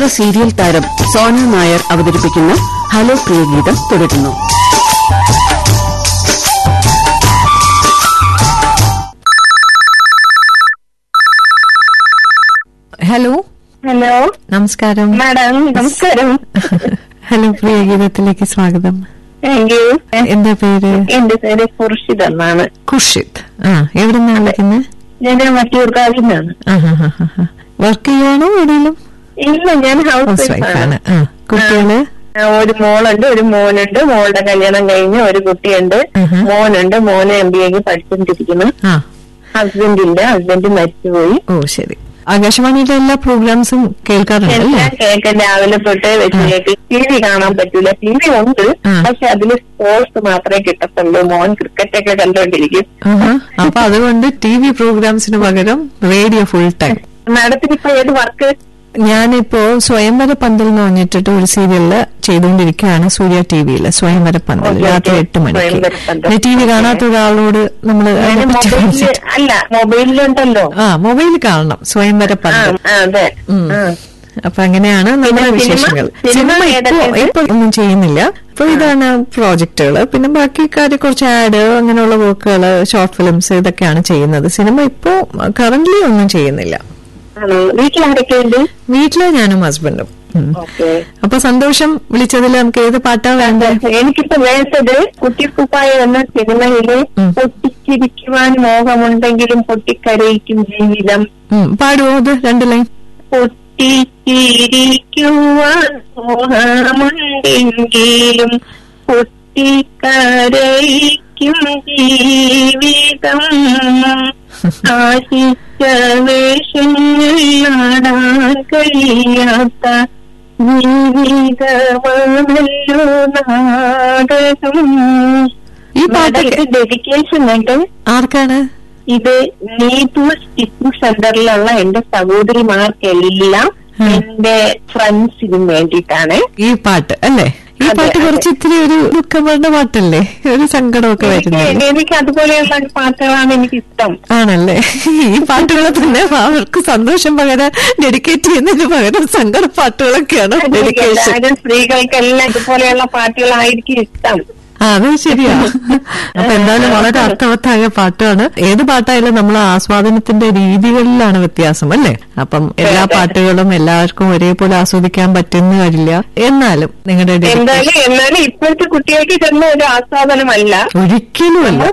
ചലച്ചിത്ര സീരിയൽ താരം സോന നായർ അവതരിപ്പിക്കുന്ന ഹലോ പ്രിയഗീതം തുടരുന്നു ഹലോ ഹലോ നമസ്കാരം മാഡം നമസ്കാരം ഹലോ പ്രിയ ഗീതത്തിലേക്ക് സ്വാഗതം താങ്ക് യു എന്താ പേര് എന്റെ പേര് ഖുർഷിദ് എന്നാണ് ഖുർഷിദ് ആ എവിടെ നിന്നാണ് വിളിക്കുന്നത് ഞാൻ മറ്റൂർക്കാവിൽ നിന്നാണ് വർക്ക് ചെയ്യുവാണോ എവിടെയെങ്കിലും ഇല്ല ഞാൻ ഹൗസ് ഹൗസ് വൈഫ് വൈഫാണ് ആണ് ആ കുട്ടികള് ആ, ഒരു മോളുണ്ട് ഒരു മോനുണ്ട് മോളുടെ കല്യാണം കഴിഞ്ഞ് ഒരു കുട്ടിയുണ്ട് ഉഹും. മോനുണ്ട് മോന് എം ബി എക്ക് പഠിച്ചുകൊണ്ടിരിക്കുന്നു ആ ഹസ്ബൻഡ് ഇല്ല ഹസ്ബൻഡ് മരിച്ചുപോയി ഓ ശരി ആകാശവാണിയിലെ എല്ലാ പ്രോഗ്രാംസും കേൾക്കാറുണ്ട് അല്ലേ എല്ലാം കേൾക്കാൻ രാവിലെ തൊട്ട് വെച്ച് കേൾക്കും ടി വി കാണാൻ പറ്റൂല ടി വി ഉണ്ട് ആ. പക്ഷെ അതില് സ്പോർട്സ് മാത്രമേ കിട്ടത്തുള്ളൂ മോൻ ക്രിക്കറ്റ് ഒക്കെ കണ്ടോണ്ടിരിക്കും ആഹാ. അപ്പൊ അതുകൊണ്ട് ടി വി പ്രോഗ്രാംസിന് പകരം റേഡിയോ ഫുൾ ടൈം മാഡത്തിന് ഇപ്പൊ ഏത് വർക്ക് ഞാനിപ്പോ സ്വയംവര പന്തൽ എന്ന് പറഞ്ഞിട്ട് ഒരു സീരിയലില് ചെയ്തുകൊണ്ടിരിക്കുകയാണ് സൂര്യ ടി വിയില് സ്വയംവര പന്തൽ ഓക്കേ, രാത്രി ഓക്കേ. എട്ട് മണിക്ക് സ്വയംവര പന്തൽ. ടി വി കാണാത്ത ഒരാളോട് നമ്മൾ മൊബൈലില് അല്ല മൊബൈലിലുണ്ടല്ലോ ആ മൊബൈൽ കാണണം സ്വയംവര ആ പന്തൽ ആ, അതെ ഉം. ആ. അപ്പൊ അങ്ങനെയാണ് നമ്മുടെ സിനിമ- വിശേഷങ്ങൾ സിനിമ സിനിമ ഇപ്പൊ ഏതൊക്കെയുണ്ട്? ഇപ്പൊ ഒന്നും ചെയ്യുന്നില്ല ഇപ്പൊ ഇതാണ് പ്രോജക്റ്റുകൾ പിന്നെ ബാക്കി കാര്യം കുറച്ച് ആഡ് അങ്ങനെയുള്ള വർക്കുകൾ ഷോർട്ട് ഫിലിംസ് ഇതൊക്കെയാണ് ചെയ്യുന്നത് സിനിമ ഇപ്പോ കറന്റ്ലി ഒന്നും ചെയ്യുന്നില്ല ആണോ വീട്ടിലാരൊക്കെ ഉണ്ട് വീട്ടില് ഞാനും ഹസ്ബൻഡും ഉം. ഓക്കെ അപ്പൊ സന്തോഷം വിളിച്ചതിൽ നമുക്ക് ഏത് പാട്ടാ വേണ്ടത് എനിക്കിപ്പോ വേണ്ടത് കുട്ടിക്കുപ്പായ എന്ന സിനിമയില് ഉം. പൊട്ടിച്ചിരിക്കുവാൻ മോഹമുണ്ടെങ്കിലും പൊട്ടിക്കരയിക്കും ജീവിതം ഉം, പാടുവോ അത് രണ്ട് ലൈൻ പൊട്ടിച്ചിരിക്കുവാൻ മോഹമുണ്ടെങ്കിലും പൊട്ടിക്കരയിക്കും ജീവിതം ആശിച്ച വേഷങ്ങളാടാൻ കഴിയാത്ത ജീവിതമാണല്ലോ നാടകം ഈ പാട്ടൊക്കെ ഡെഡിക്കേഷൻ ഉണ്ട് ആർക്കാണ് ഇത് നീതു സ്റ്റിച്ചിങ് സെന്ററിലുള്ള എന്റെ സഹോദരിമാർക്കെല്ലാം ഉം. എന്റെ ഫ്രണ്ട്സിനും വേണ്ടിയിട്ടാണ് ഈ പാട്ട് അല്ലേ ഈ അതെ, പാട്ട് അതെ. കുറച്ച് ഇത്തിരി ഒരു ദുഃഖമുള്ള പാട്ടല്ലേ ഒരു സങ്കടമൊക്കെ എനിക്ക് വരുന്നത് എനിക്ക് അതുപോലെയുള്ള പാട്ടുകളാണ് എനിക്ക് ഇഷ്ടം ആണല്ലേ ഈ പാട്ടുകൾ തന്നെ അവർക്ക് സന്തോഷം പകരം ഡെഡിക്കേറ്റ് ചെയ്യുന്നതിന് പകരം സങ്കട പാട്ടുകളൊക്കെയാണ് ഡെഡിക്കേഷൻ എല്ലാവരും സ്ത്രീകൾക്കെല്ലാം ഇതുപോലെയുള്ള പാട്ടുകളായിരിക്കും ഇഷ്ടം ആ അത് ശരിയാ അപ്പൊ എന്തായാലും വളരെ അർത്ഥവത്തായ പാട്ടാണ് ഏത് പാട്ടായാലും നമ്മൾ ആസ്വാദനത്തിന്റെ രീതികളിലാണ് വ്യത്യാസം അല്ലേ അപ്പം എല്ലാ അതെ. പാട്ടുകളും എല്ലാവർക്കും ഒരേപോലെ ആസ്വദിക്കാൻ പറ്റുന്ന വരില്ല എന്നാലും നിങ്ങളുടെ dedication- എന്തായാലും എന്നാലും ഇപ്പോഴത്തെ കുട്ടികൾക്ക് ചെന്ന ഒരു ആസ്വാദനമല്ല ഒരിക്കലുമല്ല